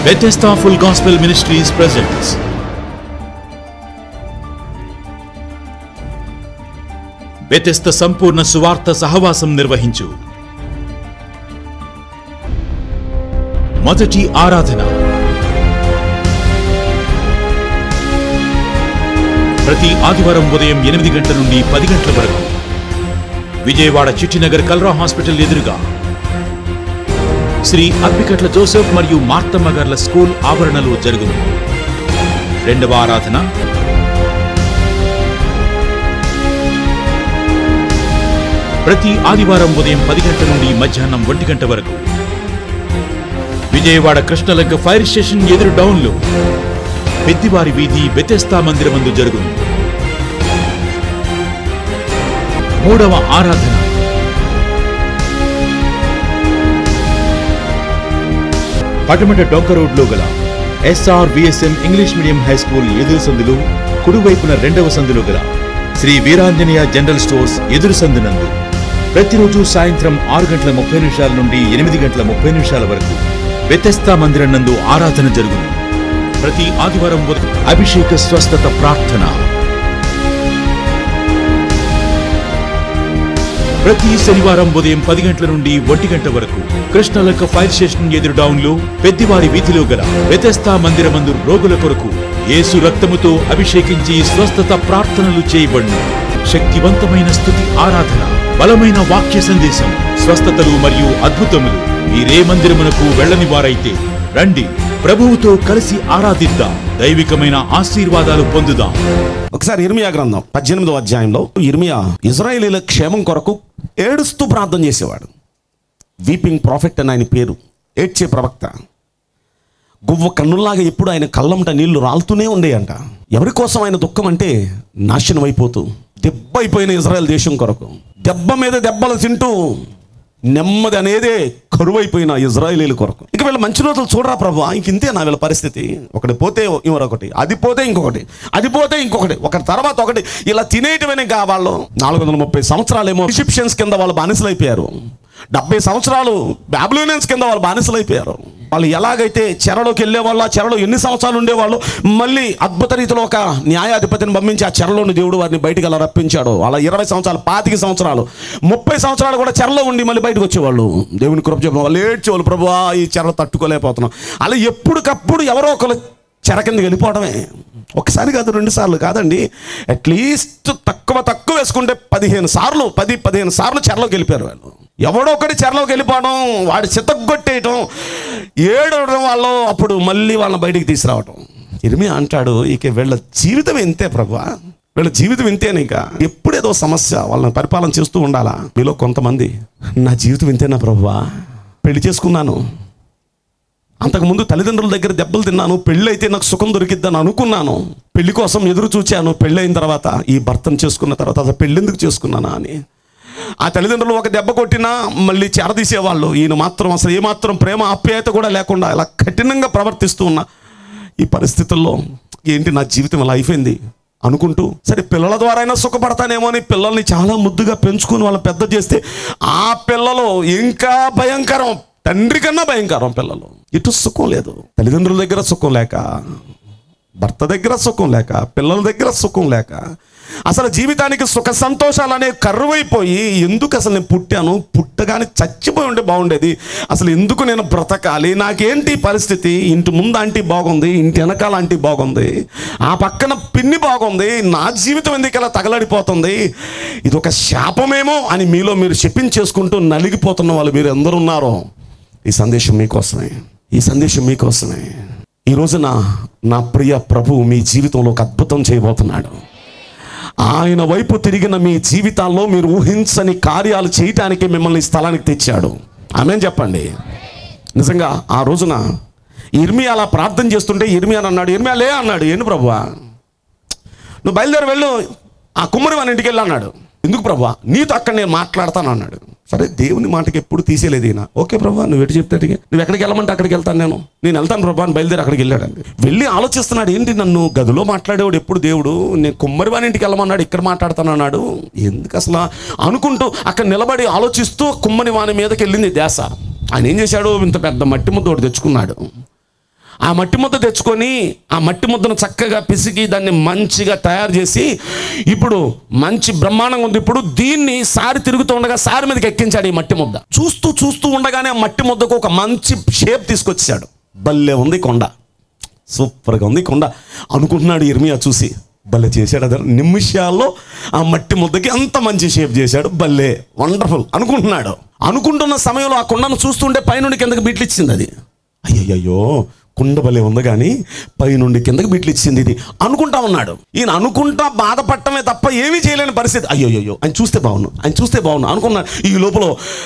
Bethesda Full Gospel Ministries presents Bethesda సంపూర్ణ సువార్త సహవాసం నిర్వహించు మొదటి ఆరాధన ప్రతి ఆదివారం ఉదయం ఎనిమిది గంటల నుండి పది గంటల వరకు విజయవాడ చిట్టినగర్ కల్రా హాస్పిటల్ ఎదురుగా శ్రీ అప్పికట్ల జోసెఫ్ మరియు మార్తమ్మ గార్ల స్కూల్ ఆవరణలో జరుగును రెండవ ఆరాధన ప్రతి ఆదివారం ఉదయం పది గంటల నుండి మధ్యాహ్నం ఒంటి గంట వరకు విజయవాడ కృష్ణలంక ఫైర్ స్టేషన్ ఎదురు డౌన్లో పెద్దివారి వీధి బెతెస్తా మందిరమందు జరుగును మూడవ ఆరాధన పటమట డొంక రోడ్లో గల SR VSM English medium high school ఎదురు సందులు కుడివైపున రెండవ సందులో గల శ్రీ వీరాంజనేయ జనరల్ స్టోర్స్ ఎదురు సందునందు ప్రతిరోజు సాయంత్రం ఆరు గంటల ముప్పై నిమిషాల నుండి ఎనిమిది గంటల ముప్పై నిమిషాల వరకు వ్యతస్థా మందిరం నందు ఆరాధన జరుగును ప్రతి ఆదివారం ఉదయం అభిషేక స్వస్థత ప్రార్థన ప్రతి శనివారం ఉదయం పది గంటల నుండి ఒంటి గంట వరకు కృష్ణలక్క ఫైర్ స్టేషన్ ఎదురు డౌన్ లో పెద్దివారి వీధిలో గల వ్యతస్థా మందిరమందు రోగుల కొరకు యేసు రక్తముతో అభిషేకించి స్వస్థత ప్రార్థనలు చేయబడును శక్తివంతమైన స్థుతి ఆరాధన బలమైన వాక్య సందేశం స్వస్థతలు మరియు అద్భుతములు మీరే మందిరమునకు వెళ్ళని వారైతే రండి ప్రభువుతో కలిసి ఆరాధిద్దాం దైవికమైన ఆశీర్వాదాలు పొందుదాం ఒకసారి ఇర్మియా గ్రంథం పద్దెనిమిదో అధ్యాయంలో ఇర్మియా ఇజ్రాయేలీల క్షేమం కొరకు ఏడుస్తూ ప్రార్థన చేసేవాడు వీపింగ్ ప్రాఫిట్ అని ఆయన పేరు ఏడ్చే ప్రవక్త గువ్వ కన్నుల్లాగా ఎప్పుడు ఆయన కళ్ళంట నీళ్లు రాలుతూనే ఉండేయంట ఎవరి కోసం ఆయన దుఃఖం అంటే నాశనం అయిపోతూ దెబ్బ అయిపోయిన ఇజ్రాయెల్ దేశం కొరకు దెబ్బ మీద దెబ్బలు తింటూ నెమ్మది అనేదే కరువైపోయిన ఇజ్రాయేలీల కొరకు ఇక వీళ్ళ మంచి రోజులు చూడరా ప్రభు ఇంక ఇంతే నా వీళ్ళ పరిస్థితి ఒకటి పోతే మరొకటి అది పోతే ఇంకొకటి అది పోతే ఇంకొకటి ఒకటి తర్వాత ఒకటి ఇలా తినేయటమేనే కా వాళ్ళు నాలుగు వందల ముప్పై సంవత్సరాలేమో ఈజిప్షియన్స్ కింద వాళ్ళు బానిసలైపోయారు డెబ్బై సంవధికారాలు బ్యాబులోనియన్స్ కింద వాళ్ళు బానిసలైపోయారు వాళ్ళు ఎలాగైతే చెరలోకి వెళ్ళేవాళ్ళు ఆ చెరలో ఎన్ని సంవత్సరాలు ఉండేవాళ్ళు మళ్ళీ అద్భుత రీతిలో ఒక న్యాయాధిపతిని పంపించి ఆ చెరలోని దేవుడు వారిని బయటికి అలా రప్పించాడు అలా ఇరవై సంవత్సరాలు పాతిక సంవత్సరాలు ముప్పై సంవత్సరాలు కూడా చెరలో ఉండి మళ్ళీ బయటకు వచ్చేవాళ్ళు దేవుని కృప చెప్పిన వాళ్ళు ఏడ్చేవాళ్ళు ప్రభు ఈ చెర తట్టుకోలేకపోతున్నాం అలా ఎప్పటికప్పుడు ఎవరో ఒకరు చెర కిందకి వెళ్ళిపోవడమే ఒకసారి కాదు రెండు సార్లు కాదండి అట్లీస్ట్ తక్కువ తక్కువ వేసుకుంటే పదిహేను సార్లు పది పదిహేను సార్లు చెరలోకి వెళ్ళిపోయారు వాళ్ళు ఎవడో ఒకటి చెరలోకి వెళ్ళిపోవడం వాడి చితగ్గొట్టేయటం ఏడవడం వాళ్ళు అప్పుడు మళ్ళీ వాళ్ళని బయటికి తీసుకురావటం ఇరిమి అంటాడు ఇక వీళ్ళ జీవితం ఇంతే ప్రభా వీళ్ళ జీవితం ఇంతేనే ఇక ఎప్పుడేదో సమస్య వాళ్ళని పరిపాలన చేస్తూ ఉండాలా మీలో కొంతమంది నా జీవితం ఇంతేనా ప్రభువా పెళ్లి చేసుకున్నాను అంతకుముందు తల్లిదండ్రుల దగ్గర దెబ్బలు తిన్నాను పెళ్ళి అయితే నాకు సుఖం దొరికిద్దని అనుకున్నాను పెళ్లి కోసం ఎదురు చూచాను పెళ్ళి అయిన తర్వాత ఈ భర్తను చేసుకున్న తర్వాత అసలు పెళ్ళి ఎందుకు చేసుకున్నానా అని ఆ తల్లిదండ్రులు ఒక దెబ్బ కొట్టినా మళ్ళీ చేరదీసేవాళ్ళు ఈయన మాత్రం అసలు ఏమాత్రం ప్రేమ ఆప్యాయత కూడా లేకుండా ఇలా కఠినంగా ప్రవర్తిస్తూ ఉన్న ఈ పరిస్థితుల్లో ఏంటి నా జీవితం ఇలా అయిపోయింది అనుకుంటూ సరే పిల్లల ద్వారా అయినా సుఖపడతానేమో అని పిల్లల్ని చాలా ముద్దుగా పెంచుకొని వాళ్ళని పెద్ద చేస్తే ఆ పిల్లలు ఇంకా భయంకరం తండ్రి కన్నా భయంకరం పిల్లలు ఇటు సుఖం లేదు తల్లిదండ్రుల దగ్గర సుఖం లేక భర్త దగ్గర సుఖం లేక పిల్లల దగ్గర సుఖం లేక అసలు జీవితానికి సుఖ సంతోషాలు అనేవి కరువైపోయి ఎందుకు అసలు నేను పుట్టాను పుట్టగానే చచ్చిపోయి ఉంటే బాగుండేది అసలు ఎందుకు నేను బ్రతకాలి నాకేంటి పరిస్థితి ఇంటి ముందు ఆంటీ బాగుంది ఇంటి వెనకాల ఆంటీ బాగుంది ఆ పక్కన పిన్ని బాగుంది నా జీవితం ఎందుకు ఇలా తగలడిపోతుంది ఇది ఒక శాపమేమో అని మీలో మీరు చెప్పించేసుకుంటూ నలిగిపోతున్న వాళ్ళు మీరు ఎందరు ఉన్నారో ఈ సందేశం మీకోసమే ఈ సందేశం మీకోసమే ఈ రోజున నా ప్రియ ప్రభు మీ జీవితంలో ఒక అద్భుతం చేయబోతున్నాడు ఆయన వైపు తిరిగిన మీ జీవితాల్లో మీరు ఊహించని కార్యాలు చేయటానికి మిమ్మల్ని ఈ స్థలానికి తెచ్చాడు ఆమెన్ చెప్పండి నిజంగా ఆ రోజున ఇర్మియా అలా ప్రార్థన చేస్తుంటే ఇర్మియా అన్నాడు ఇర్మియా లే అన్నాడు ఏంటి ప్రభువా నువ్వు బయలుదేరి వెళ్ళు ఆ కుమ్మరి వాని ఇంటికి వెళ్ళి అన్నాడు ఎందుకు ప్రభా నీతో అక్కడ నేను మాట్లాడతాను అన్నాడు సరే దేవుని మాటకి ఎప్పుడు తీసేలేదు ఈయన ఓకే ప్రభా నువ్వు ఎటు చెప్తే అడిగి నువ్వు ఎక్కడికి వెళ్ళమంటే అక్కడికి వెళ్తాను నేను నేను వెళ్తాను ప్రభా అని బయలుదేరి అక్కడికి వెళ్ళాడండి వెళ్ళి ఆలోచిస్తున్నాడు ఏంటి నన్ను గదిలో మాట్లాడేవాడు ఎప్పుడు దేవుడు నేను కుమ్మరి వాని ఇంటికి వెళ్ళమన్నాడు ఇక్కడ మాట్లాడతాను అన్నాడు ఎందుకు అసలు అనుకుంటూ అక్కడ నిలబడి ఆలోచిస్తూ కుమ్మరి వాని మీదకి వెళ్ళింది దేశ ఆయన ఏం చేశాడు ఇంత పెద్ద మట్టి ముద్ద ఒకటి తెచ్చుకున్నాడు ఆ మట్టి ముద్ద తెచ్చుకొని ఆ మట్టి ముద్దను చక్కగా పిసికి దాన్ని మంచిగా తయారు చేసి ఇప్పుడు మంచి బ్రహ్మాండంగా ఉంది ఇప్పుడు దీన్ని సారి తిరుగుతూ ఉండగా సారి మీదకి ఎక్కించాడు ఈ మట్టి ముద్ద చూస్తూ చూస్తూ ఉండగానే ఆ మట్టి ముద్దకు ఒక మంచి షేప్ తీసుకొచ్చాడు భలే ఉంది కొండ సూపర్గా ఉంది కొండ అనుకుంటున్నాడు ఇర్మియా చూసి భలే చేశాడు అదే నిమిషాల్లో ఆ మట్టి ముద్దకి అంత మంచి షేప్ చేశాడు భలే వండర్ఫుల్ అనుకుంటున్నాడు అనుకుంటున్న సమయంలో ఆ కొండను చూస్తుంటే పైనుండి కిందకి బిట్లు ఇచ్చింది అది అయ్యయ్యో కుండ భలే ఉంది కానీ పైనుండి కిందకి బిట్లు ఇచ్చింది ఇది అనుకుంటా ఉన్నాడు ఈయన అనుకుంటా బాధపడటమే తప్ప ఏమీ చేయలేని పరిస్థితి అయ్యయ్యో ఆయన చూస్తే బాగున్నాడు ఆయన చూస్తే బాగున్నాడు అనుకున్నాడు ఈ లోపల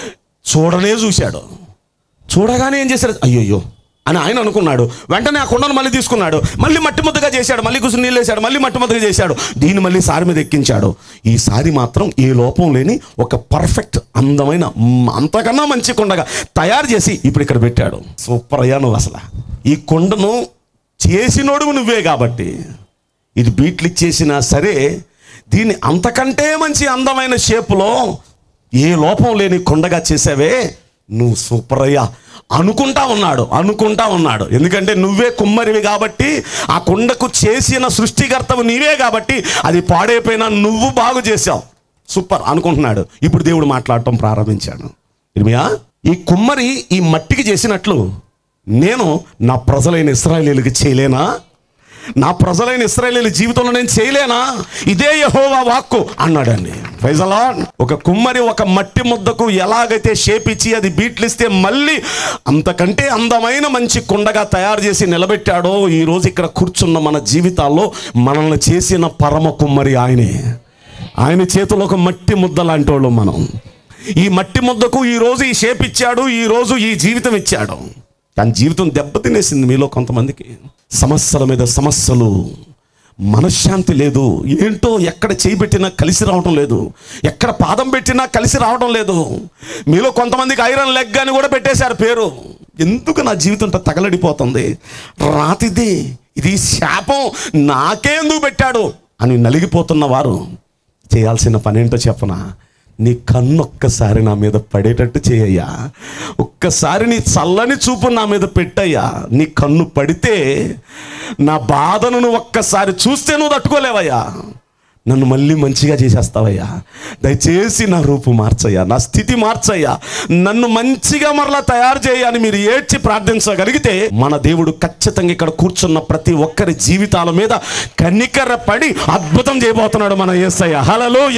చూడనే చూశాడు చూడగానే ఏం చేశాడు అయ్యయ్యో అని ఆయన అనుకున్నాడు వెంటనే ఆ కొండను మళ్ళీ తీసుకున్నాడు మళ్ళీ మట్టి ముద్దగా చేశాడు మళ్ళీ కూర్చుని నీళ్ళు వేశాడు మళ్ళీ మట్టి ముద్దగా చేశాడు దీన్ని మళ్ళీ సారి మీద ఎక్కించాడు ఈ సారి మాత్రం ఏ లోపం లేని ఒక పర్ఫెక్ట్ అందమైన మ్, అంతకన్నా మంచి కొండగా తయారు చేసి ఇప్పుడు ఇక్కడ పెట్టాడు సూపర్ అయ్యా నువ్వు అసలు ఈ కొండను చేసినోడు నువ్వే కాబట్టి ఇది బీట్లు ఇచ్చేసినా సరే దీన్ని అంతకంటే మంచి అందమైన షేపులో ఏ లోపం లేని కొండగా చేసావే నువ్వు సూపర్ అయ్యా అనుకుంటా ఉన్నాడు అనుకుంటా ఉన్నాడు ఎందుకంటే నువ్వే కుమ్మరివి కాబట్టి ఆ కొండకు చేసిన సృష్టికర్తవు నీవే కాబట్టి అది పాడైపోయినా నువ్వు బాగు చేసావు సూపర్ అనుకుంటున్నాడు ఇప్పుడు దేవుడు మాట్లాడటం ప్రారంభించాడు ఇర్మియా ఈ కుమ్మరి ఈ మట్టికి చేసినట్లు నేను నా ప్రజలైన ఇస్రాయేలీలకు చేయలేనా నా ప్రజలైన ఇస్రాయేలీల జీవితంలో నేను చేయలేనా ఇదే యహోవా వాక్కు అన్నాడండి ఫైజలా ఒక కుమ్మరి ఒక మట్టి ముద్దకు ఎలాగైతే షేప్ ఇచ్చి అది బీట్లిస్తే మళ్ళీ అంతకంటే అందమైన మంచి కుండగా తయారు చేసి నిలబెట్టాడో ఈ రోజు ఇక్కడ కూర్చున్న మన జీవితాల్లో మనల్ని చేసిన పరమ కుమ్మరి ఆయనే ఆయన చేతిలో ఒక మట్టి ముద్ద లాంటి వాళ్ళు మనం ఈ మట్టి ముద్దకు ఈ రోజు ఈ షేప్ ఇచ్చాడు ఈ రోజు ఈ జీవితం ఇచ్చాడు కానీ జీవితం దెబ్బతినేసింది మీలో కొంతమందికి సమస్యల మీద సమస్యలు మనశ్శాంతి లేదు ఏంటో ఎక్కడ చేయి పెట్టినా కలిసి రావడం లేదు ఎక్కడ పాదం పెట్టినా కలిసి రావడం లేదు మీలో కొంతమందికి ఐరన్ లెగ్ అని కూడా పెట్టేశారు పేరు ఎందుకు నా జీవితం ఇంత తగలడిపోతుంది రాతిది ఇది శాపం నాకే ఎందుకు పెట్టాడు అని నలిగిపోతున్న వారు చేయాల్సిన పని ఏంటో చెప్పనా నీ కన్ను ఒక్కసారి నా మీద పడేటట్టు చేయయ్యా ఒక్కసారి నీ చల్లని చూపు నా మీద పెట్టయ్యా నీ కన్ను పడితే నా బాధను నువ్వు ఒక్కసారి చూస్తే నువ్వు తట్టుకోలేవయ్యా నన్ను మళ్ళీ మంచిగా చేసేస్తావయ్యా దయచేసి నా రూపు మార్చయ్యా నా స్థితి మార్చయ్యా నన్ను మంచిగా మరలా తయారు చేయని మీరు ఏడ్చి ప్రార్థించగలిగితే మన దేవుడు ఖచ్చితంగా ఇక్కడ కూర్చున్న ప్రతి ఒక్కరి జీవితాల మీద కనికర పడి అద్భుతం చేయబోతున్నాడు మన యేసయ్య హలలోయ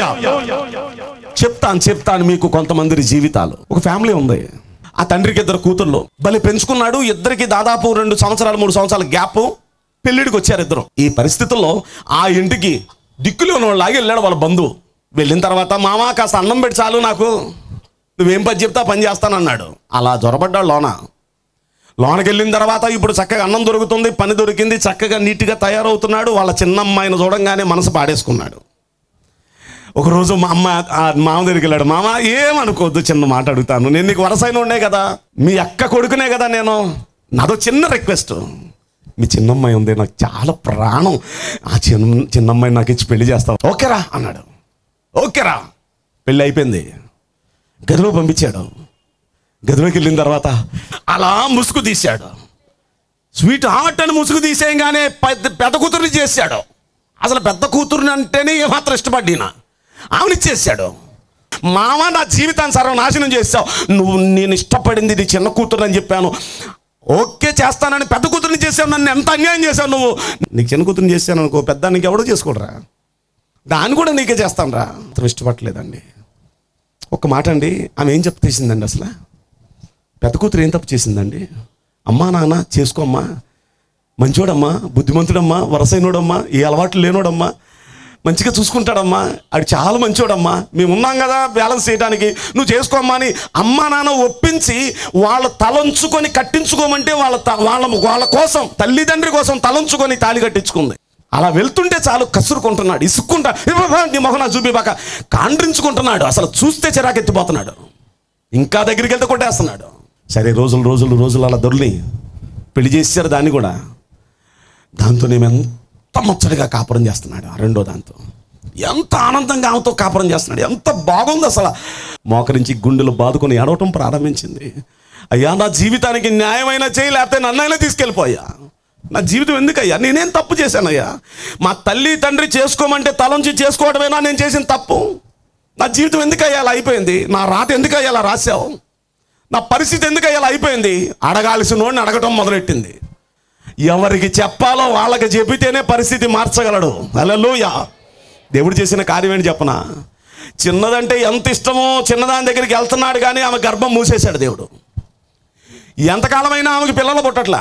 చెప్తాను చెప్తాను మీకు కొంతమంది జీవితాలు ఒక ఫ్యామిలీ ఉంది ఆ తండ్రికి ఇద్దరు కూతుర్లు బలి పెంచుకున్నాడు ఇద్దరికి దాదాపు రెండు సంవత్సరాలు మూడు సంవత్సరాల గ్యాప్ పెళ్ళిడికి వచ్చారు ఇద్దరు ఈ పరిస్థితుల్లో ఆ ఇంటికి దిక్కులో లాగి వెళ్ళాడు వాళ్ళ బంధువు వెళ్ళిన తర్వాత మామ కాస్త అన్నం పెట్టి చాలు నాకు నువ్వేం పని చెప్తా పని చేస్తానన్నాడు అలా జొరబడ్డాడు లోన లోనకి వెళ్ళిన తర్వాత ఇప్పుడు చక్కగా అన్నం దొరుకుతుంది పని దొరికింది చక్కగా నీట్గా తయారవుతున్నాడు వాళ్ళ చిన్న అమ్మాయిని చూడంగానే మనసు పాడేసుకున్నాడు ఒకరోజు మా అమ్మ ఆ మామ దగ్గరికి వెళ్ళాడు మామ ఏమనుకోవద్దు చిన్న మాట అడుగుతాను నేను నీకు వరసైన ఉండే కదా మీ అక్క కొడుకునే కదా నేను నాదో చిన్న రిక్వెస్ట్ మీ చిన్నమ్మాయి ఉంది నాకు చాలా ప్రాణం ఆ చిన్న చిన్నమ్మాయి నాకు ఇచ్చి పెళ్లి చేస్తావు ఓకేరా అన్నాడు ఓకేరా పెళ్ళి అయిపోయింది గదిలో పంపించాడు గదిలోకి వెళ్ళిన తర్వాత అలా ముసుగు తీశాడు స్వీట్ హార్ట్ అని ముసుగు తీసేయగానే పెద్ద పెద్ద కూతుర్ని చేశాడు అసలు పెద్ద కూతురుని అంటేనే ఏమాత్రం ఇష్టపడినా ఆమెనిచ్చేసాడు మామ నా జీవితాన్ని సర్వనాశనం చేస్తావు నువ్వు నేను ఇష్టపడింది నీ చిన్న కూతురు అని చెప్పాను ఓకే చేస్తానని పెద్ద కూతురుని చేసావు నన్ను ఎంత అన్యాయం చేసావు నువ్వు నీకు చిన్న కూతురుని చేశాను అనుకో పెద్ద నీకు ఎవడో చేసుకోడరా దాన్ని కూడా నీకే చేస్తాను రా అతను ఇష్టపడలేదండి ఒక మాట అండి ఆమె ఏం చెప్పు తీసిందండి అసలు పెద్ద కూతురు ఏం తప్పు చేసిందండి అమ్మా నాన్న చేసుకోమ్మా మంచోడమ్మా బుద్ధిమంతుడమ్మా వరసైనోడమ్మా ఏ అలవాట్లు లేనోడమ్మా మంచిగా చూసుకుంటాడమ్మా ఆడు చాలా మంచోడమ్మా మేము ఉన్నాం కదా బ్యాలెన్స్ చేయడానికి నువ్వు చేసుకోమ్మా అని అమ్మ నాన్న ఒప్పించి వాళ్ళ తలంచుకొని కట్టించుకోమంటే వాళ్ళ త- వాళ్ళ వాళ్ళ కోసం తల్లిదండ్రి కోసం తలంచుకొని తాళి కట్టించుకుంది అలా వెళ్తుంటే చాలు కసురుకుంటున్నాడు ఇసుక్కుంటా "ఇవ్వవా, నీ మొహం నా చూపిబాక కాండ్రించుకుంటున్నాడు అసలు చూస్తే చిరాకెత్తిపోతున్నాడు ఇంకా దగ్గరికి వెళ్తే కొట్టేస్తున్నాడు సరే రోజులు రోజులు రోజులు అలా దొర్లి పెళ్లి చేశారు దాన్ని కూడా దాంతో నేను ఎంత ముచ్చటగా కాపురం చేస్తున్నాడు ఆ రెండో దాంతో ఎంత ఆనందంగా ఆమెతో కాపురం చేస్తున్నాడు ఎంత బాగుంది అసలు మోకరించి గుండెలు బాదుకొని ఏడవటం ప్రారంభించింది అయ్యా నా జీవితానికి న్యాయమైన చేయి లేకపోతే నన్నైనా తీసుకెళ్ళిపోయా నా జీవితం ఎందుకయ్యా నేనేం తప్పు చేశానయ్యా మా తల్లి తండ్రి చేసుకోమంటే తలంచి చేసుకోవడమేనా నేను చేసిన తప్పు నా జీవితం ఎందుకయ్యా అలా అయిపోయింది నా రాత ఎందుకయ్యా అలా రాశావు నా పరిస్థితి ఎందుకయ్యా అలా అయిపోయింది అడగాల్సిన వాడిని అడగటం మొదలెట్టింది ఎవరికి చెప్పాలో వాళ్ళకి చెబితేనే పరిస్థితి మార్చగలడు అలలోయ దేవుడు చేసిన కార్యం ఏంటి చెప్పనా చిన్నదంటే ఎంత ఇష్టమో చిన్నదాని దగ్గరికి వెళ్తున్నాడు కానీ ఆమె గర్భం మూసేశాడు దేవుడు ఎంతకాలమైనా ఆమెకి పిల్లలు పుట్టట్లా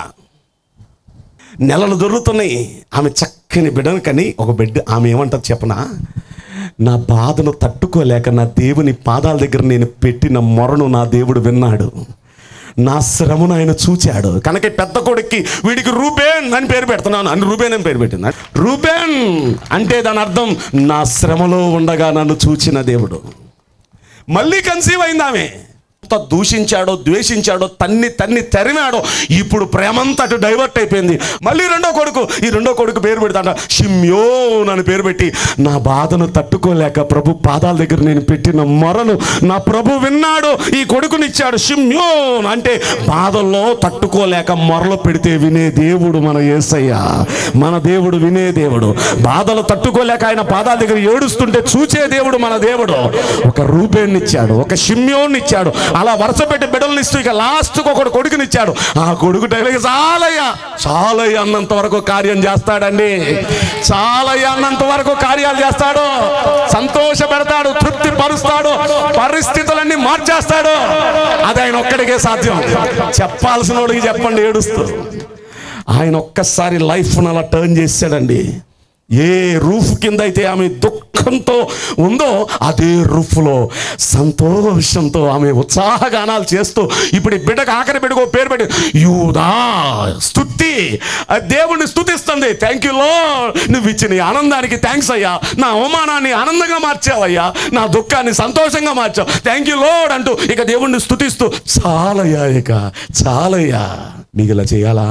నెలలు దొరుకుతున్నాయి ఆమె చక్కని బిడ్డను కని ఒక బిడ్డ ఆమె ఏమంటారు చెప్పనా నా బాధను తట్టుకోలేక నా దేవుని పాదాల దగ్గర నేను పెట్టిన మొరను నా దేవుడు విన్నాడు నా శ్రమను ఆయన చూచాడు కనుక ఈ పెద్ద కొడుక్కి వీడికి రూబేన్ అని పేరు పెడుతున్నాను అని రూబేన్ అని పేరు పెట్టింది రూబేన్ అంటే దాని అర్థం నా శ్రమలో ఉండగా నన్ను చూచిన దేవుడు మళ్ళీ కన్సీవ్ అయింది ఆమె ఎంత దూషించాడో ద్వేషించాడో తన్ని తన్ని తరిమాడో ఇప్పుడు ప్రేమంతా అటు డైవర్ట్ అయిపోయింది మళ్ళీ రెండో కొడుకు ఈ రెండో కొడుకు పేరు పెడతాడ షిమ్యోన్ అని పేరు పెట్టి నా బాధను తట్టుకోలేక ప్రభు పాదాల దగ్గర నేను పెట్టిన మొరను నా ప్రభు విన్నాడు ఈ కొడుకునిచ్చాడు షిమ్యోన్ అంటే బాధల్లో తట్టుకోలేక మొరలు పెడితే వినే దేవుడు మన యేసయ్య మన దేవుడు వినే దేవుడు బాధలు తట్టుకోలేక ఆయన పాదాల దగ్గర ఏడుస్తుంటే చూచే దేవుడు మన దేవుడు ఒక రూపేణ్ణి ఇచ్చాడు ఒక షిమ్యోన్ని ఇచ్చాడు అలా వరుస పెట్టి బిడ్డలను ఇస్తూ ఇక లాస్ట్కి ఒకడు కొడుకునిచ్చాడు ఆ కొడుకు టైలకి చాలయ్యా చాలయ్య అన్నంత వరకు కార్యం చేస్తాడండి చాలయ్య అన్నంత వరకు కార్యాలు చేస్తాడు సంతోష పెడతాడు తృప్తి పరుస్తాడు పరిస్థితులన్నీ మార్చేస్తాడు అది ఆయన ఒక్కడికే సాధ్యం చెప్పాల్సిన వాడికి చెప్పండి ఏడుస్తూ ఆయన ఒక్కసారి లైఫ్ను అలా టర్న్ చేశాడండి ఏ రూఫ్ కింద అయితే ఆమె దుఃఖంతో ఉందో అదే రూఫ్లో సంతోషంతో ఆమె ఉత్సాహగానాలు చేస్తూ ఇప్పుడు ఈ బిడ్డకు ఆఖరి బిడ్డకు ఓ పేరు పెట్టి యూదా స్తుతి ఆ దేవుణ్ణి స్తుతిస్తుంది థ్యాంక్ యూ లో నువ్వు ఇచ్చిన ఈ ఆనందానికి థ్యాంక్స్ అయ్యా నా అవమానాన్ని ఆనందంగా మార్చావయ్యా నా దుఃఖాన్ని సంతోషంగా మార్చావు థ్యాంక్ యూ లోడ్ అంటూ ఇక దేవుణ్ణి స్తుతిస్తూ చాలయ్యా ఇక చాలయ్యా మీకు ఇలా చేయాలా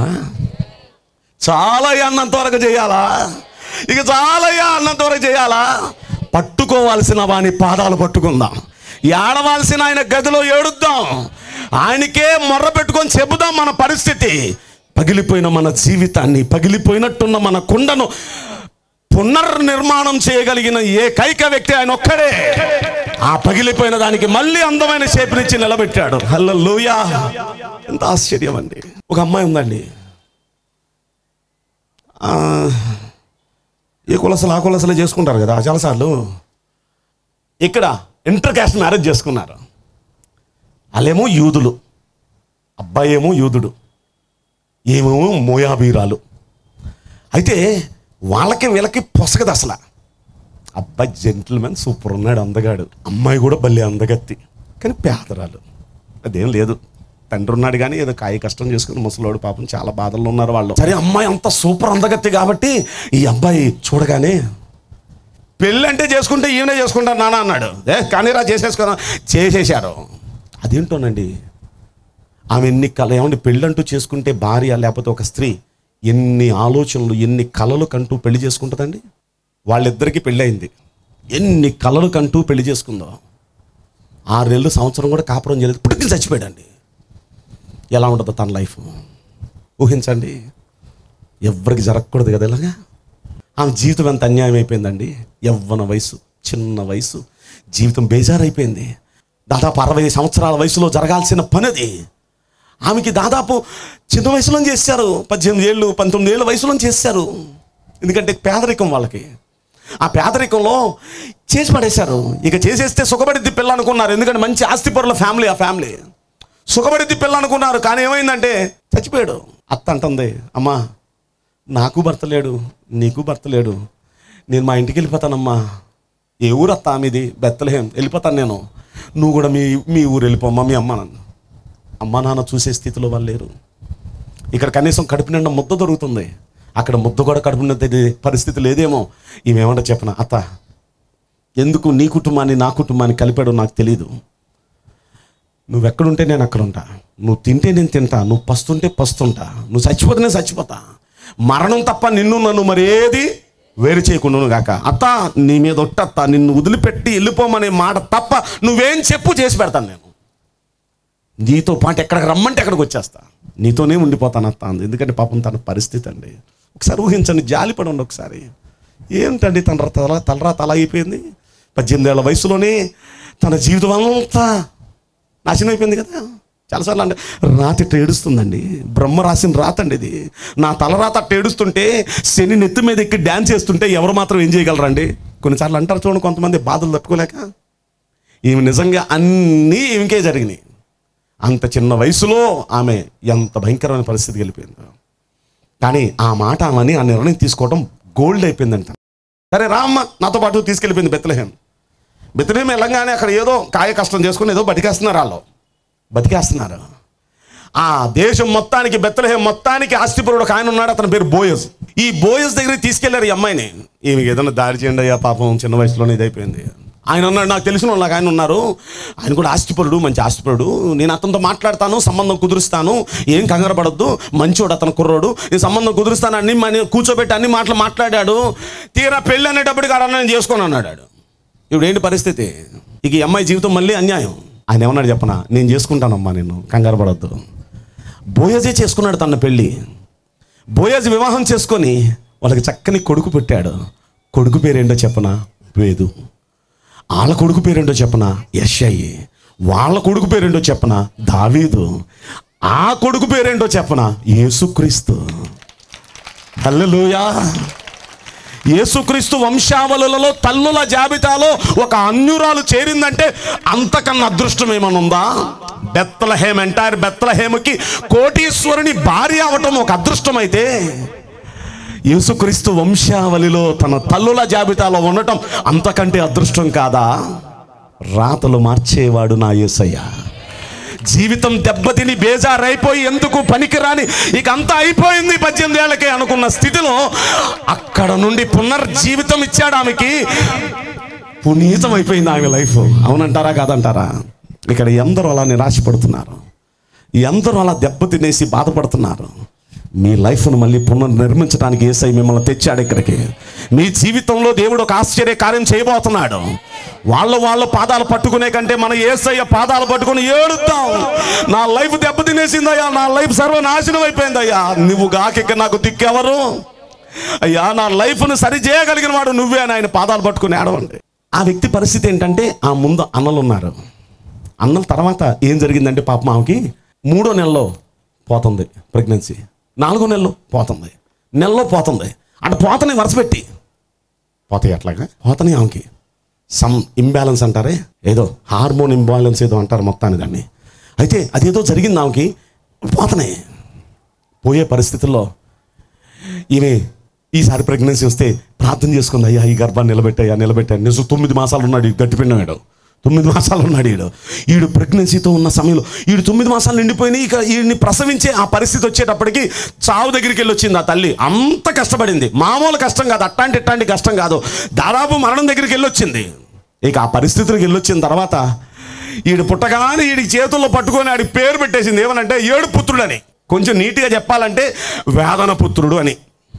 చాలయ్యా అన్నంత వరకు చేయాలా ఇక చాలయ్యా అన్నంత వరకు చేయాలా పట్టుకోవాల్సిన వాని పాదాలు పట్టుకుందాం ఏడవాల్సిన ఆయన గదిలో ఏడుద్దాం ఆయనకే మొర్ర పెట్టుకొని చెబుదాం మన పరిస్థితి పగిలిపోయిన మన జీవితాన్ని పగిలిపోయినట్టున్న మన కుండను పునర్నిర్మాణం చేయగలిగిన ఏకైక వ్యక్తి ఆయన ఒక్కడే ఆ పగిలిపోయిన దానికి మళ్ళీ అందమైన షేపునిచ్చి నిలబెట్టాడు హల్లెలూయా ఎంత ఆశ్చర్యం అండి ఒక అమ్మాయి ఉందండి ఆ, ఏ కులసలు ఆ కులసలు చేసుకుంటారు కదా చాలాసార్లు ఇక్కడ ఇంటర్ క్యాస్ట్ మ్యారేజ్ చేసుకున్నారు వాళ్ళేమో యూదులు అబ్బాయి ఏమో యూదుడు ఏమేమో మోయాబీరాలు అయితే వాళ్ళకి వీళ్ళకి పొసగదు అసలు అబ్బాయి జెంటిల్మెన్ సూపర్ ఉన్నాడు అందగాడు అమ్మాయి కూడా భలే అందగత్తి కానీ పేదరాలు అదేం లేదు తండ్రి ఉన్నాడు కానీ ఏదో కాయ కష్టం చేసుకుని ముసలోడు పాపం చాలా బాధల్లో ఉన్నారు వాళ్ళు సరే అమ్మాయి అంత సూపర్ అందగత్తి కాబట్టి ఈ అబ్బాయి చూడగానే పెళ్ళి అంటే చేసుకుంటే ఈయనే చేసుకుంటాను నాన్న అన్నాడు ఏ కానీరా చేసేసుకున్నా చేసేశారు అదేంటోనండి ఆమె ఎన్ని కళ ఏమండి పెళ్ళంటూ చేసుకుంటే భార్య లేకపోతే ఒక స్త్రీ ఎన్ని ఆలోచనలు ఎన్ని కళలు కంటూ పెళ్లి చేసుకుంటుందండి వాళ్ళిద్దరికీ పెళ్ళయింది ఎన్ని కళలు కంటూ పెళ్లి చేసుకుందో ఆరు నెలలు సంవత్సరం కూడా కాపురం చేయలేదు పుట్టుకుని చచ్చిపోయాడండి ఎలా ఉంటుందో తన లైఫ్ ఊహించండి ఎవరికి జరగకూడదు కదా ఇలాగా ఆమె జీవితం ఎంత అన్యాయం అయిపోయిందండి యవ్వన వయసు చిన్న వయసు జీవితం బేజారైపోయింది దాదాపు అరవై సంవత్సరాల వయసులో జరగాల్సిన పని అది ఆమెకి దాదాపు చిన్న వయసులో చేశారు పద్దెనిమిది ఏళ్ళు పంతొమ్మిది ఏళ్ళ వయసులో చేశారు ఎందుకంటే పేదరికం వాళ్ళకి ఆ పేదరికంలో చేసి పడేశారు ఇక చేసేస్తే సుఖపడిద్ది పిల్ల అనుకున్నారు ఎందుకంటే మంచి ఆస్తిపరుల ఫ్యామిలీ ఆ ఫ్యామిలీ సుఖపడిద్ది పిల్ల అనుకున్నారు కానీ ఏమైందంటే చచ్చిపోయాడు అత్త అంటుంది అమ్మా నాకు భర్త లేడు నీకు భర్త లేడు నేను మా ఇంటికి వెళ్ళిపోతానమ్మా ఏ ఊరు అత్త మీది బెత్తలేం వెళ్ళిపోతాను నేను నువ్వు కూడా మీ మీ ఊరు వెళ్ళిపోమ్మా మీ అమ్మ నన్ను అమ్మ నాన్న చూసే స్థితిలో వాళ్ళు లేరు ఇక్కడ కనీసం కడుపు నిండా ముద్ద దొరుకుతుంది అక్కడ ముద్ద కూడా కడుపు నిండా తెగే పరిస్థితి లేదేమో ఈమెమంటే చెప్పన అత్త ఎందుకు నీ కుటుంబాన్ని నా కుటుంబాన్ని కలిపాడో నాకు తెలియదు నువ్వు ఎక్కడుంటే నేను అక్కడ ఉంటా నువ్వు తింటే నేను తింటా నువ్వు పస్తుంటే పస్తుంటా నువ్వు చచ్చిపోతే నేను చచ్చిపోతా మరణం తప్ప నిన్ను నన్ను మరేది వేరు చేయకుండా గాక అత్త నీ మీద ఒట్టత్త నిన్ను వదిలిపెట్టి వెళ్ళిపోమనే మాట తప్ప నువ్వేం చెప్పు చేసి పెడతాను నేను నీతో పాటు ఎక్కడికి రమ్మంటే ఎక్కడికి వచ్చేస్తా నీతోనే ఉండిపోతాను అత్త అంది ఎందుకంటే పాపం తన పరిస్థితి అండి ఒకసారి ఊహించండి జాలిపడండి ఒకసారి ఏంటండి తన తల తలరా తల అయిపోయింది పద్దెనిమిది ఏళ్ళ వయసులోనే తన జీవితం అంతా నాశనం అయిపోయింది కదా చాలాసార్లు అంటే రాత ఇట్ట ఏడుస్తుందండి బ్రహ్మ రాసిన రాత అండి ఇది నా తలరాత అట్ట ఏడుస్తుంటే శని నెత్తి మీద ఎక్కి డ్యాన్స్ చేస్తుంటే ఎవరు మాత్రం ఏం చేయగలరండి కొన్నిసార్లు అంటారు చూడండి కొంతమంది బాధలు తట్టుకోలేక ఈమె నిజంగా అన్నీ ఈమెకే జరిగినాయి అంత చిన్న వయసులో ఆమె ఎంత భయంకరమైన పరిస్థితికి వెళ్ళిపోయింది కానీ ఆ మాట ఆమెని ఆ నిర్ణయం తీసుకోవడం గోల్డ్ అయిపోయిందంట సరే రామ్మ నాతో పాటు తీసుకెళ్ళిపోయింది బెత్తలహేం బెత్తలహేం వెళ్ళంగానే అక్కడ ఏదో కాయ కష్టం చేసుకుని ఏదో బతికేస్తున్నారు వాళ్ళు బతికేస్తున్నారు ఆ దేశం మొత్తానికి బెత్తలహేం మొత్తానికి ఆస్తిపరుడు ఒక ఆయన ఉన్నాడు అతని పేరు బోయస్ ఈ బోయస్ దగ్గరికి తీసుకెళ్లారు ఈ అమ్మాయిని ఈమెకి ఏదైనా దారి చేయండి అయ్యా పాపం చిన్న వయసులోనే ఇదైపోయింది ఆయన ఉన్నాడు నాకు తెలిసిన వాళ్ళు నాకు ఆయన ఉన్నారు ఆయన కూడా ఆస్తిపరుడు మంచి ఆస్తిపరుడు నేను అతనితో మాట్లాడతాను సంబంధం కుదురుస్తాను ఏం కంగారు పడద్దు మంచోడు అతను కుర్రోడు నేను సంబంధం కుదురుస్తాను అన్ని మన కూర్చోబెట్టి అన్ని మాటలు మాట్లాడాడు తీరా పెళ్ళి అనేటప్పటికి ఆడ నేను చేసుకొని అన్నాడు ఇప్పుడు ఏంటి పరిస్థితి ఇక ఈ అమ్మాయి జీవితం మళ్ళీ అన్యాయం ఆయన ఏమన్నాడు చెప్పనా నేను చేసుకుంటానమ్మా నేను కంగారు పడద్దు బోయజే చేసుకున్నాడు తన పెళ్ళి బోయజ్ వివాహం చేసుకొని వాళ్ళకి చక్కని కొడుకు పెట్టాడు కొడుకు పేరేంటో చెప్పనా వేదు వాళ్ళ కొడుకు పేరేంటో చెప్పనా యషయ్యి వాళ్ళ కొడుకు పేరేంటో చెప్పనా దావీదు ఆ కొడుకు పేరేంటో చెప్పనా యేసుక్రీస్తు హల్లెలూయా యేసుక్రీస్తు వంశావళులలో తల్లుల జాబితాలో ఒక అన్యురాలు చేరిందంటే అంతకన్నా అదృష్టం ఏమైనా ఉందా బెత్తలహేమ ఎంటైర్ బెత్తలహేమకి కోటీశ్వరుని భార్య అవటం ఒక అదృష్టం అయితే యేసుక్రీస్తు వంశావళిలో తన తల్లుల జాబితాలో ఉండటం అంతకంటే అదృష్టం కాదా రాతలు మార్చేవాడు నా యేసయ్య జీవితం దెబ్బతిని బేజారైపోయి ఎందుకు పనికిరాని ఇక అంతా అయిపోయింది పద్దెనిమిది ఏళ్ళకే అనుకున్న స్థితిలో అక్కడ నుండి పునర్జీవితం ఇచ్చాడు ఆమెకి పునీతం అయిపోయింది ఆమె లైఫ్ అవునంటారా కాదంటారా ఇక్కడ ఎందరూ అలా నిరాశపడుతున్నారు ఎందరూ అలా దెబ్బతినేసి బాధపడుతున్నారు మీ లైఫ్ను మళ్ళీ పునర్నిర్మించడానికి ఏసై మిమ్మల్ని తెచ్చాడు ఇక్కడికి మీ జీవితంలో దేవుడు ఒక ఆశ్చర్య కార్యం చేయబోతున్నాడు వాళ్ళ వాళ్ళ పాదాలు పట్టుకునే కంటే మన ఏసయ్య పాదాలు పట్టుకుని ఏడుద్దాం నా లైఫ్ దెబ్బతినేసిందయ్యా నా లైఫ్ సర్వనాశనం అయిపోయిందయ్యా నువ్వు గాకిక నాకు దిక్కెవరు అయ్యా నా లైఫ్ను సరి చేయగలిగిన వాడు నువ్వే అని ఆయన పాదాలు పట్టుకుని ఏడవండి ఆ వ్యక్తి పరిస్థితి ఏంటంటే ఆ ముందు అన్నలు ఉన్నారు అన్నల తర్వాత ఏం జరిగిందంటే పాపం ఆమెకి మూడో నెలలో పోతుంది ప్రెగ్నెన్సీ నాలుగో నెలలో పోతుంది నెలలో పోతుంది అటు పోతని వరుస పెట్టి పోతాయి అట్లాగా పోతని ఆమెకి సమ్ ఇంబ్యాలెన్స్ అంటారే ఏదో హార్మోన్ ఇంబ్యాలెన్స్ ఏదో అంటారు మొత్తాన్ని దాన్ని అయితే అదేదో జరిగింది ఆమెకి పోతనే పోయే పరిస్థితుల్లో ఈమె ఈసారి ప్రెగ్నెన్సీ వస్తే ప్రార్థన చేసుకుంది అయ్యా ఈ గర్భాన్ని నిలబెట్టయ్యా నిలబెట్టా నిజం తొమ్మిది మాసాలు ఉన్నాడు ఈ గట్టిపిండాడు తొమ్మిది మాసాలు ఉన్నాడు ఈడు ఈడు ప్రెగ్నెన్సీతో ఉన్న సమయంలో ఈడు తొమ్మిది మాసాలు నిండిపోయినాయి ఇక ఈయన్ని ప్రసవించే ఆ పరిస్థితి వచ్చేటప్పటికి చావు దగ్గరికి వెళ్ళి వచ్చింది ఆ తల్లి అంత కష్టపడింది మామూలు కష్టం కాదు అట్టాంటి ఇట్టాంటి కష్టం కాదు దాదాపు మరణం దగ్గరికి వెళ్ళి వచ్చింది ఇక ఆ పరిస్థితికి వెళ్ళొచ్చిన తర్వాత ఈడు పుట్టగానే ఈడికి చేతుల్లో పట్టుకొని ఆడి పేరు పెట్టేసింది ఏమనంటే ఏడు పుత్రుడని కొంచెం నీట్గా చెప్పాలంటే వేదన పుత్రుడు అని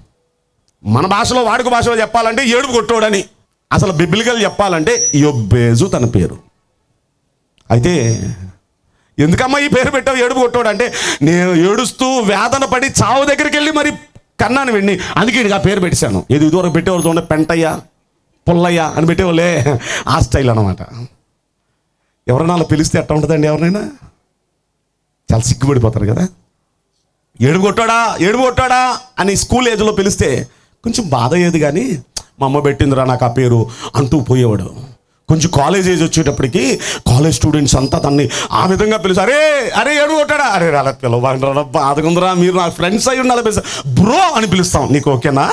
మన భాషలో వాడుక భాషలో చెప్పాలంటే ఏడుపు కొట్టోడని అసలు బిబిలికల్ చెప్పాలంటే యొబ్బేజు తన పేరు అయితే ఎందుకమ్మా ఈ పేరు పెట్టావు ఏడుపు కొట్టోడు అంటే నేను ఏడుస్తూ వేదన పడి చావు దగ్గరికి వెళ్ళి మరి కన్నాను వెండి అందుకే ఈడికి ఆ పేరు పెట్టాను ఇది ఇదివరకు పెట్టేవాళ్ళు చూడండి పెంటయ్య పుల్లయ్య అని పెట్టేవాళ్ళే ఆ స్టైల్ అనమాట ఎవరైనా అలా పిలిస్తే ఎట్లా ఉంటుందండి ఎవరైనా చాలా సిగ్గుపడిపోతారు కదా ఏడుపు కొట్టాడా ఏడుపు కొట్టాడా అని స్కూల్ ఏజ్లో పిలిస్తే కొంచెం బాధ అయ్యేది కానీ మా అమ్మ పెట్టిందిరా నాకు ఆ పేరు అంటూ పోయేవాడు కొంచెం కాలేజ్ ఏజ్ వచ్చేటప్పటికి కాలేజ్ స్టూడెంట్స్ అంతా దాన్ని ఆ విధంగా పిలుస్తారు అరే అరే ఏడుపు కొట్టాడా అరే అలా పిలవండి బాధకుందరా మీరు నా ఫ్రెండ్స్ అయి ఉండాలి పిలుస్తా బ్రో అని పిలుస్తాం నీకు ఓకేనా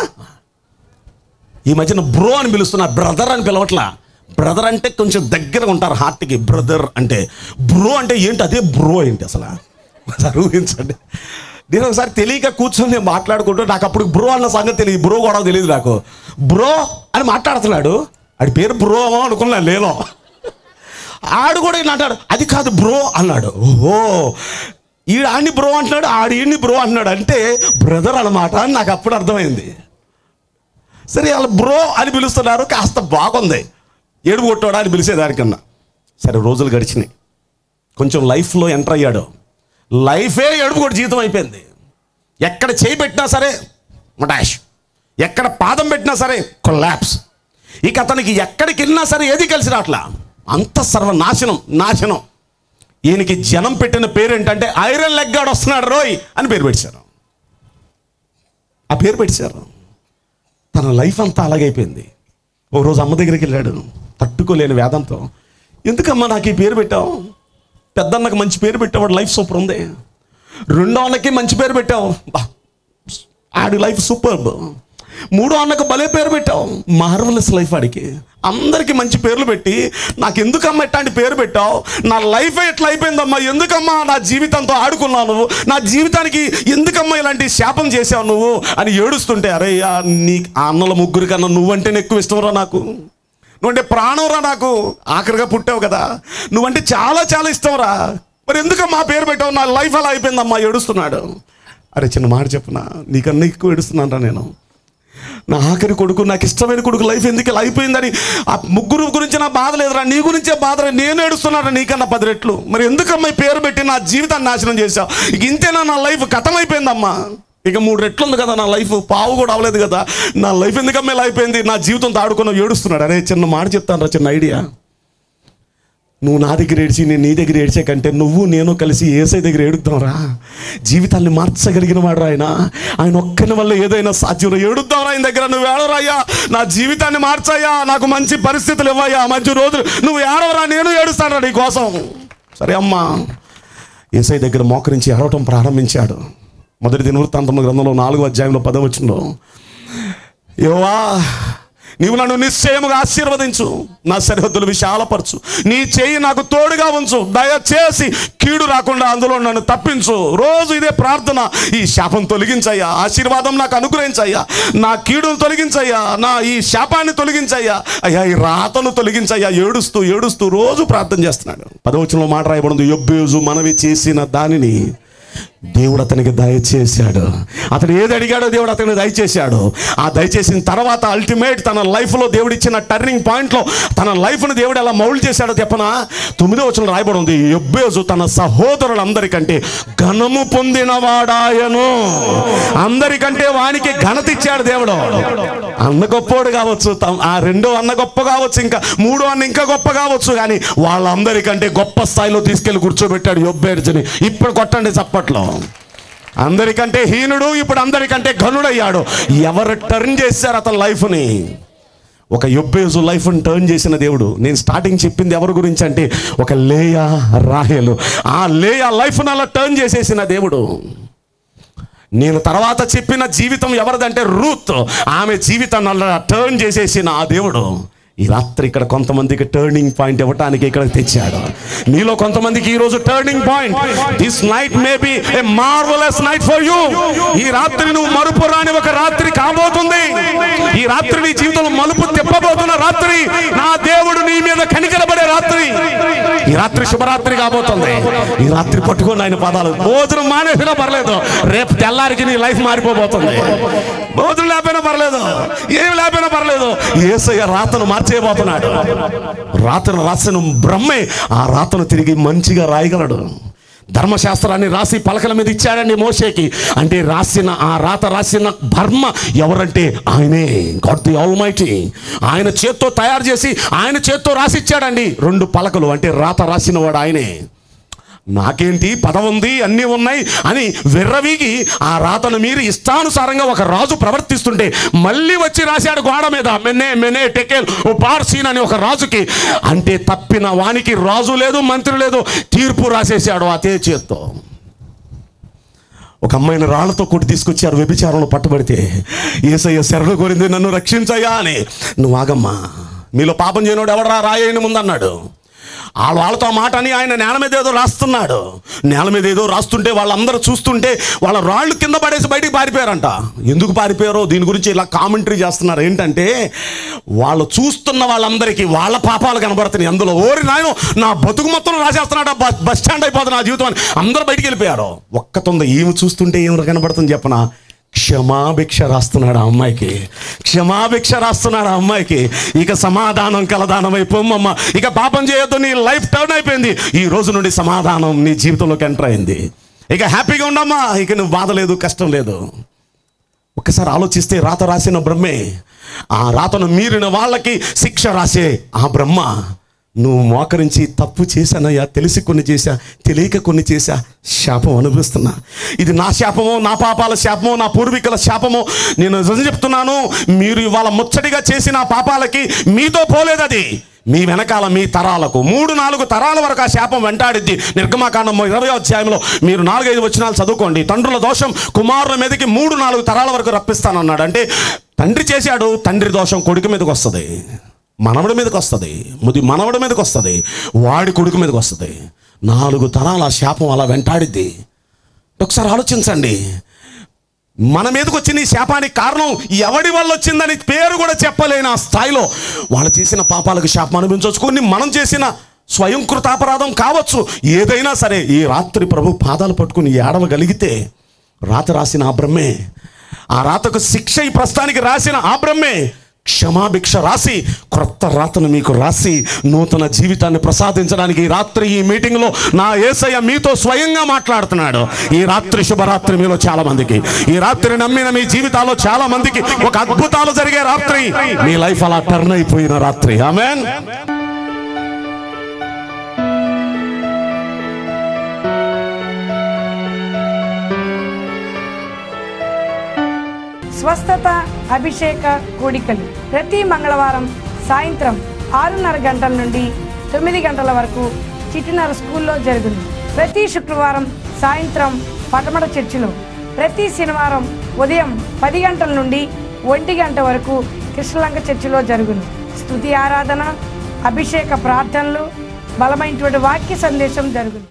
ఈ మధ్యన బ్రో అని పిలుస్తున్నా బ్రదర్ అని పిలవట్లా బ్రదర్ అంటే కొంచెం దగ్గర ఉంటారు హార్ట్కి బ్రదర్ అంటే బ్రో అంటే ఏంటి అదే బ్రో ఏంటి అసలు ఒకసారి ఊహించండి నేను ఒకసారి తెలియక కూర్చొని నేను మాట్లాడుకుంటూ నాకు అప్పుడు బ్రో అన్న సంగతి తెలియదు బ్రో కూడా తెలియదు నాకు బ్రో అని మాట్లాడుతున్నాడు ఆడి పేరు బ్రో అనుకున్నా నేను ఆడు కూడా ఇలా అంటాడు అది కాదు బ్రో అన్నాడు ఓహో ఈడు ఆడిని బ్రో అంటున్నాడు ఆడి ఈడిని బ్రో అంటున్నాడు అంటే బ్రదర్ అన్నమాట అని నాకు అప్పుడు అర్థమైంది సరే వాళ్ళ బ్రో అని పిలుస్తున్నారు కాస్త బాగుంది ఏడుపు కొట్టాడా అని పిలిచేదానికన్నా సరే రోజులు గడిచినాయి కొంచెం లైఫ్లో ఎంటర్ అయ్యాడు లైఫే ఏడుపు కూడా జీవితం అయిపోయింది ఎక్కడ చేయి పెట్టినా సరే మటాష్ ఎక్కడ పాదం పెట్టినా సరే కొల్లాప్స్ ఇక అతనికి ఎక్కడికి వెళ్ళినా సరే ఏది కలిసి రాట్లా అంత సర్వనాశనం నాశనం ఈయనకి జనం పెట్టిన పేరు ఏంటంటే ఐరన్ లెగ్ గాడు వస్తున్నాడు రోయ్ అని పేరు పెట్టారు ఆ పేరు పెట్టారు తన లైఫ్ అంతా అలాగైపోయింది ఓ రోజు అమ్మ దగ్గరికి వెళ్ళాడు తట్టుకోలేని వేదంతో ఎందుకమ్మా నాకు ఈ పేరు పెట్టావు పెద్దన్నకు మంచి పేరు పెట్టావాడు లైఫ్ సూపర్ ఉంది రెండో అన్నకి మంచి పేరు పెట్టావు బా ఆడి లైఫ్ సూపర్ మూడో అన్నకు భలే పేరు పెట్టావు మార్వలస్ లైఫ్ ఆడికి అందరికీ మంచి పేర్లు పెట్టి నాకు ఎందుకమ్మా ఇట్లాంటి పేరు పెట్టావు నా లైఫ్ ఎట్లా అయిపోయిందమ్మా ఎందుకమ్మా నా జీవితంతో ఆడుకున్నావు నువ్వు నా జీవితానికి ఎందుకమ్మా ఇలాంటి శాపం చేసావు నువ్వు అని ఏడుస్తుంటే అరే యా, నీ ఆ అన్నల ముగ్గురు కన్నా నువ్వంటేనే ఎక్కువ ఇష్టంరా నాకు నువ్వంటే ప్రాణంరా నాకు ఆఖరిగా పుట్టావు కదా నువ్వంటే చాలా చాలా ఇష్టంరా మరి ఎందుకమ్మా పేరు పెట్టావు నా లైఫ్ అలా అయిపోయిందమ్మా ఏడుస్తున్నాడు అరే చిన్న మాట చెప్పునా నీకన్నా ఎక్కువ ఏడుస్తున్నానరా నేను నా ఆఖరి కొడుకు నాకు ఇష్టమైన కొడుకు లైఫ్ ఎందుకు ఇలా అయిపోయిందని ఆ ముగ్గురు గురించి నా బాధ లేదురా నీ గురించే బాధ నేను ఏడుస్తున్నాను నీకన్నా పది రెట్లు మరి ఎందుకమ్మా ఈ పేరు పెట్టి నా జీవితాన్ని నాశనం చేశావు ఇక ఇంతేనా నా లైఫ్ అయిపోయిందమ్మా ఇక మూడు రెట్లు ఉంది కదా నా లైఫ్ పావు కూడా అవ్వలేదు కదా నా లైఫ్ ఎందుకమ్మా ఇలా అయిపోయింది నా జీవితంతో ఆడుకున్న ఏడుస్తున్నాడు అరే చిన్న మాట చెప్తాను రా చిన్న ఐడియా నువ్వు నా దగ్గర ఏడ్చి నేను నీ దగ్గర ఏడ్చే కంటే నువ్వు నేను కలిసి ఏసై దగ్గర ఏడుద్దాంరా జీవితాన్ని మార్చగలిగిన వాడు ఆయన ఆయన ఒక్కని వల్ల ఏదైనా సాధ్యం ఏడుద్దాంరా ఆయన దగ్గర నువ్వు ఏడవరాయ్యా నా జీవితాన్ని మార్చాయా నాకు మంచి పరిస్థితులు ఇవ్వయ్యా మంచి రోజులు నువ్వు ఏడవరా నేను ఏడుస్తాను నీ కోసం సరే అమ్మా ఏసై దగ్గర మోకరించి ఏడవటం ప్రారంభించాడు మొదటి దినవృత్తాంతమ గ్రంథంలో నాలుగో అధ్యాయంలో పదవచనంలో యోవా నీవు నన్ను నిశ్చయముగా ఆశీర్వదించు నా సరిహద్దులు విశాలపరచు నీ చేయి నాకు తోడుగా ఉంచు దయచేసి కీడు రాకుండా అందులో నన్ను తప్పించు రోజు ఇదే ప్రార్థన ఈ శాపం తొలగించయ్యా ఆశీర్వాదం నాకు అనుగ్రహించయ్యా నా కీడును తొలగించయ్యా నా ఈ శాపాన్ని తొలగించయ్యా అయ్యా ఈ రాతను తొలగించయ్యా ఏడుస్తూ ఏడుస్తూ రోజు ప్రార్థన చేస్తున్నాడు పదవచనంలో మాట రాయబడింది యొబ్బేజు మనవి చేసిన దానిని దేవుడు అతనికి దయచేశాడు అతను ఏది అడిగాడో దేవుడు అతనికి దయచేశాడు ఆ దయచేసిన తర్వాత అల్టిమేట్ తన లైఫ్లో దేవుడు ఇచ్చిన టర్నింగ్ పాయింట్లో తన లైఫ్ను దేవుడు ఎలా మౌల్డ్ చేశాడో చెప్పనా తొమ్మిదో వచ్చిన రాయబడి ఉంది ఎబ్బేజు తన సహోదరులందరికంటే ఘనము పొందినవాడాయను అందరికంటే వానికి ఘనత ఇచ్చాడు దేవుడు అన్న గొప్పోడు కావచ్చు తమ- ఆ రెండో అన్న గొప్ప కావచ్చు ఇంకా మూడో అన్న ఇంకా గొప్ప కావచ్చు కానీ వాళ్ళందరికంటే గొప్ప స్థాయిలో తీసుకెళ్లి కూర్చోబెట్టాడు యొబ్బేర్జుని ఇప్పుడు కొట్టండి చప్పట్లో అందరికంటే హీనుడు ఇప్పుడు అందరికంటే ఘనుడయ్యాడు ఎవరు టర్న్ చేశారు అతని లైఫ్ని ఒక యొబ్బేజు లైఫ్ని టర్న్ చేసిన దేవుడు నేను స్టార్టింగ్ చెప్పింది ఎవరి గురించి అంటే ఒక లేయా రాహేలు ఆ లేయా లైఫ్ని అలా టర్న్ చేసేసిన దేవుడు నేను తర్వాత చెప్పిన జీవితం ఎవరిదంటే రూత్ ఆమె జీవితాన్ని అలా టర్న్ చేసేసిన ఆ దేవుడు ఈ రాత్రి ఇక్కడ కొంతమందికి టర్నింగ్ పాయింట్ ఇవ్వటానికి ఇక్కడ తెచ్చాడు మీలో కొంతమందికి ఈ రోజు turning point this night may be a marvellous night for you ఈ రాత్రి నువ్వు మరుపు రాని ఒక రాత్రి కాబోతుంది ఈ రాత్రి నీ జీవితంలో మలుపు తిప్పబోతున్న రాత్రి నా దేవుడు నీ మీద కనికరబడే రాత్రి ఈ రాత్రి శుభరాత్రి కాబోతుంది ఈ రాత్రి పట్టుకోండి ఆయన పదాలు భోజనం మానేసినా పర్లేదు రేపు తెల్లారికి నీ లైఫ్ మారిపోబోతుంది భోజనం లేకపోయినా పర్లేదు ఏమి లేకపోయినా పర్లేదు ఏసయ్య రాతను మార్చేయబోతున్నాడు రాతను రాసిన బ్రహ్మే ఆ రాతను తిరిగి మంచిగా రాయగలడు ధర్మశాస్త్రాన్ని రాసి పలకల మీద ఇచ్చాడండి మోషేకి అంటే రాసిన ఆ రాత రాసిన బర్మ ఎవరంటే ఆయనే గాడ్ ది ఆల్మైటీ ఆయన చేత్తో తయారు చేసి ఆయన చేత్తో రాసి ఇచ్చాడండి రెండు పలకలు అంటే రాత రాసిన వాడు ఆయనే నాకేంటి పదవి ఉంది అన్నీ ఉన్నాయి అని విర్రవీగి ఆ రాతను మీరు ఇష్టానుసారంగా ఒక రాజు ప్రవర్తిస్తుంటే మళ్ళీ వచ్చి రాశాడు గోడ మీద మెనే మెనే టెకేల్ ఓ పార్సీన్ అని ఒక రాజుకి అంటే తప్పిన వానికి రాజు లేదు మంత్రి లేదు తీర్పు రాసేసాడు అదే చేత్తో ఒక అమ్మాయిని రాళ్లతో కొట్టి తీసుకొచ్చారు వ్యభిచారంలో పట్టుబడితే ఏసయ్య శరణు కోరింది నన్ను రక్షించయ్యా అని నువ్వు ఆగమ్మా మీలో పాపం చేయనోడు ఎవడరా రాయని ముందన్నాడు ఆ వాళ్ళతో ఆ మాట అని ఆయన నేల మీద ఏదో రాస్తున్నాడు నేల మీద ఏదో రాస్తుంటే వాళ్ళందరూ చూస్తుంటే వాళ్ళ రాళ్ళు కింద పడేసి బయటికి పారిపోయారంట ఎందుకు పారిపోయారో దీని గురించి ఇలా కామెంటరీ చేస్తున్నారు ఏంటంటే వాళ్ళు చూస్తున్న వాళ్ళందరికీ వాళ్ళ పాపాలు కనబడుతున్నాయి అందులో ఓరి నాయన నా బతుకు మొత్తం రాసేస్తున్నాడు బస్ బస్ స్టాండ్ అయిపోతుంది నా జీవితం అని అందరూ బయటికి వెళ్ళిపోయారు ఒక్కతుంది ఏమి చూస్తుంటే ఏమి కనబడుతుంది చెప్పనా క్షమాభిక్ష రాస్తున్నాడు ఆ అమ్మాయికి క్షమాభిక్ష రాస్తున్నాడు ఆ అమ్మాయికి ఇక సమాధానం కలదానం అయిపోమ్మమ్మ ఇక పాపం చేయొద్దు నీ లైఫ్ టర్న్ అయిపోయింది ఈ రోజు నుండి సమాధానం నీ జీవితంలోకి ఎంటర్ అయింది ఇక హ్యాపీగా ఉండమ్మా ఇక నువ్వు బాధ లేదు కష్టం లేదు ఒక్కసారి ఆలోచిస్తే రాత రాసిన బ్రహ్మే ఆ రాతను మీరిన వాళ్ళకి శిక్ష రాసే ఆ బ్రహ్మ నువ్వు మోకరించి తప్పు చేశానయ్యా తెలిసి కొన్ని చేశా తెలియక కొన్ని చేశా శాపం అనుభవిస్తున్నా ఇది నా శాపమో నా పాపాల శాపమో నా పూర్వీకుల శాపమో నేను నిజం చెప్తున్నాను మీరు ఇవాళ ముచ్చటిగా చేసిన ఆ పాపాలకి మీతో పోలేదు అది మీ వెనకాల మీ తరాలకు మూడు నాలుగు తరాల వరకు ఆ శాపం వెంటాడిద్ది నిర్గమాకాండం ఇరవై అధ్యాయంలో మీరు నాలుగైదు వచనాలు చదువుకోండి తండ్రుల దోషం కుమారుల మీదకి మూడు నాలుగు తరాల వరకు రప్పిస్తానన్నాడు అంటే తండ్రి చేశాడు తండ్రి దోషం కొడుకు మీదకి వస్తుంది మనవడి మీదకి వస్తుంది ముది మనవడి మీదకి వస్తుంది వాడి కొడుకు మీదకి వస్తుంది నాలుగు తరాల ఆ శాపం అలా వెంటాడిద్ది ఒకసారి ఆలోచించండి మన మీదకి వచ్చిన ఈ శాపానికి కారణం ఎవడి వల్ల వచ్చిందని పేరు కూడా చెప్పలేని ఆ స్థాయిలో వాళ్ళు చేసిన పాపాలకు శాపం అనిపించవచ్చు కొన్ని మనం చేసిన స్వయం కృతాపరాధం కావచ్చు ఏదైనా సరే ఈ రాత్రి ప్రభు పాదాలు పట్టుకుని ఏడవగలిగితే రాత రాసిన ఆ బ్రహ్మే ఆ రాతకు శిక్ష ఈ ప్రస్తుతానికి రాసిన ఆ బ్రహ్మే క్షమాభిక్ష రాసి క్రొత్త రాతను మీకు రాసి నూతన జీవితాన్ని ప్రసాదించడానికి ఈ రాత్రి ఈ మీటింగ్లో నా ఏసయ్య మీతో స్వయంగా మాట్లాడుతున్నాడు ఈ రాత్రి శుభరాత్రి మీలో చాలా మందికి ఈ రాత్రి నమ్మిన మీ జీవితాల్లో చాలా మందికి ఒక అద్భుతాలు జరిగే రాత్రి మీ లైఫ్ అలా టర్న్ అయిపోయిన రాత్రి ఆమెన్ స్వస్థత అభిషేక కూడికలు ప్రతి మంగళవారం సాయంత్రం ఆరున్నర గంటల నుండి తొమ్మిది గంటల వరకు చిట్టినర స్కూల్లో జరుగును ప్రతి శుక్రవారం సాయంత్రం పటమట చర్చిలో ప్రతి శనివారం ఉదయం పది గంటల నుండి ఒంటి గంట వరకు కృష్ణలంక చర్చిలో జరుగును స్తుతి ఆరాధన అభిషేక ప్రార్థనలు బలమైనటువంటి వాక్య సందేశం జరుగును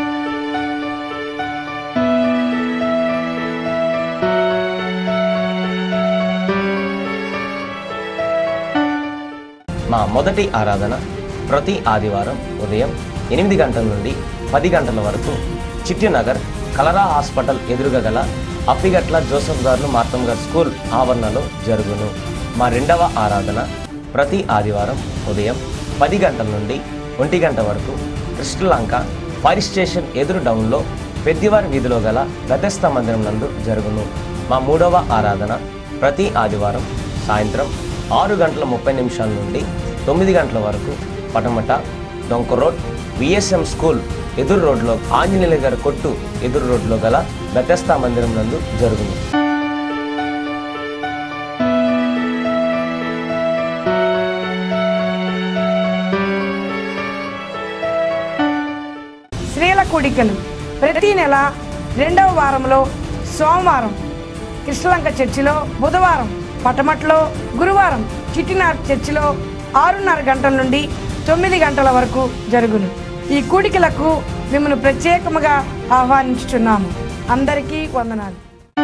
మా మొదటి ఆరాధన ప్రతి ఆదివారం ఉదయం ఎనిమిది గంటల నుండి పది గంటల వరకు చిట్టినగర్ కలరా హాస్పిటల్ ఎదురుగా గల అప్పిగట్ల జోసఫ్ గారు మార్తం గారు స్కూల్ ఆవరణలో జరుగును మా రెండవ ఆరాధన ప్రతి ఆదివారం ఉదయం పది గంటల నుండి ఒంటి గంట వరకు కృష్ణలంక ఫైర్ స్టేషన్ ఎదురు డౌన్లో పెద్దివారి వీధిలో గల గతస్థ మందిరం నందు జరుగును మా మూడవ ఆరాధన ప్రతి ఆదివారం సాయంత్రం ఆరు గంటల ముప్పై నిమిషాల నుండి తొమ్మిది గంటల వరకు పటమట డొంక రోడ్ విఎస్ఎం స్కూల్ ఎదురు రోడ్లో ఆంజనేయుల గారి కొట్టు ఎదురు రోడ్లో గల బెతస్తా మందిరం నందు జరుగును స్త్రీల కూడికలు ప్రతి నెల రెండవ వారంలో సోమవారం కృష్ణలంక చర్చిలో బుధవారం పటమట్లో గురువారం చిట్టినార్ చర్చిలో ఆరున్నర గంటల నుండి తొమ్మిది గంటల వరకు జరుగును ఈ కూడికలకు మిమ్మల్ని ప్రత్యేకముగా ఆహ్వానించుచున్నాము అందరికీ వందనాలు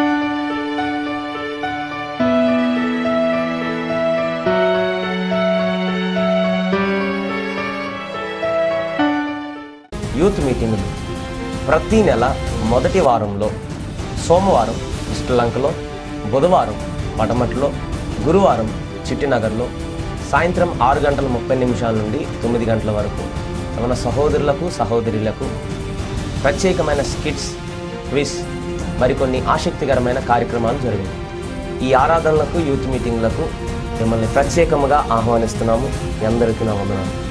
యూత్ మీటింగులు ప్రతి నెల మొదటి వారంలో సోమవారం శ్రీలంకలో బుధవారం పటమట్లో గురువారం చిట్టినగర్లో సాయంత్రం ఆరు గంటల ముప్పై నిమిషాల నుండి తొమ్మిది గంటల వరకు మన సహోదరులకు సహోదరులకు ప్రత్యేకమైన స్కిట్స్ క్విజ్ మరికొన్ని ఆసక్తికరమైన కార్యక్రమాలు జరిగాయి ఈ ఆరాధనలకు యూత్ మీటింగ్లకు మిమ్మల్ని ప్రత్యేకముగా ఆహ్వానిస్తున్నాము మీ అందరికీ నా వందనాలు